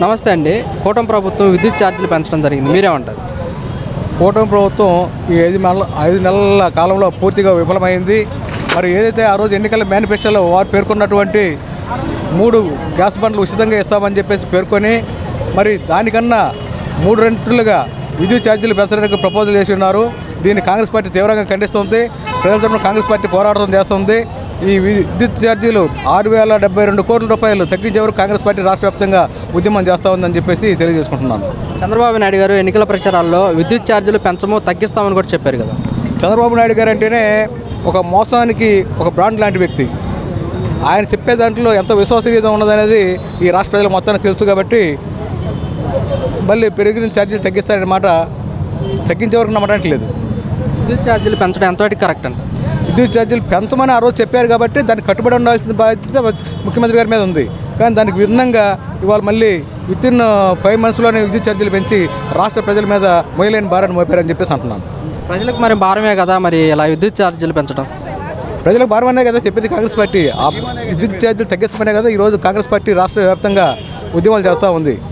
నమస్తే అండి కూటమి ప్రభుత్వం విద్యుత్ ఛార్జీలు పెంచడం జరిగింది మీరేమంటారు కూటమి ప్రభుత్వం ఈ ఐదు నెలల ఐదు నెలల కాలంలో పూర్తిగా విఫలమైంది మరి ఏదైతే ఆ రోజు ఎన్నికల మేనిఫెస్టోలో వారు పేర్కొన్నటువంటి మూడు గ్యాస్ బండ్లు ఉచితంగా ఇస్తామని చెప్పేసి పేర్కొని మరి దానికన్నా మూడు రెంట్లుగా విద్యుత్ ఛార్జీలు పెంచడానికి ప్రపోజల్ చేసి ఉన్నారు దీన్ని కాంగ్రెస్ పార్టీ తీవ్రంగా ఖండిస్తుంది ప్రజల తరపున కాంగ్రెస్ పార్టీ పోరాటం చేస్తుంది ఈ విద్యుత్ ఛార్జీలు ఆరు వేల డెబ్బై రెండు కోట్ల రూపాయలు తగ్గించే వరకు కాంగ్రెస్ పార్టీ రాష్ట్ర వ్యాప్తంగా ఉద్యమం చేస్తూ ఉందని చెప్పేసి తెలియజేసుకుంటున్నాను చంద్రబాబు నాయుడు గారు ఎన్నికల ప్రచారాల్లో విద్యుత్ ఛార్జీలు పెంచము తగ్గిస్తామని కూడా చెప్పారు కదా చంద్రబాబు నాయుడు గారు అంటేనే ఒక మోసానికి ఒక బ్రాండ్ లాంటి వ్యక్తి ఆయన చెప్పే దాంట్లో ఎంత విశ్వసనీయత ఉన్నదనేది ఈ రాష్ట్ర ప్రజలు మొత్తానికి తెలుసు కాబట్టి మళ్ళీ పెరిగిన ఛార్జీలు తగ్గిస్తారనే మాట తగ్గించే వరకు నమ్మడానికి లేదు విద్యుత్ ఛార్జీలు పెంచడం ఎంతవరకు కరెక్ట్ అంట విద్యుత్ ఛార్జీలు పెంచమని ఆ రోజు చెప్పారు కాబట్టి దానికి కట్టుబడి ఉండాల్సిన బాధ్యత ముఖ్యమంత్రి గారి మీద ఉంది కానీ దానికి భిన్నంగా ఇవాళ మళ్ళీ విత్ ఇన్ ఫైవ్ మంత్స్లోనే విద్యుత్ ఛార్జీలు పెంచి రాష్ట్ర ప్రజల మీద మొయలేని భారాన్ని మోపారని చెప్పేసి అంటున్నాను ప్రజలకు మరి భారమే కదా మరి ఇలా విద్యుత్ ఛార్జీలు పెంచడం ప్రజలకు భారమనే కదా చెప్పింది కాంగ్రెస్ పార్టీ ఆ విద్యుత్ ఛార్జీలు తగ్గించమనే కదా ఈరోజు కాంగ్రెస్ పార్టీ రాష్ట్ర వ్యాప్తంగా ఉద్యమాలు చేస్తూ ఉంది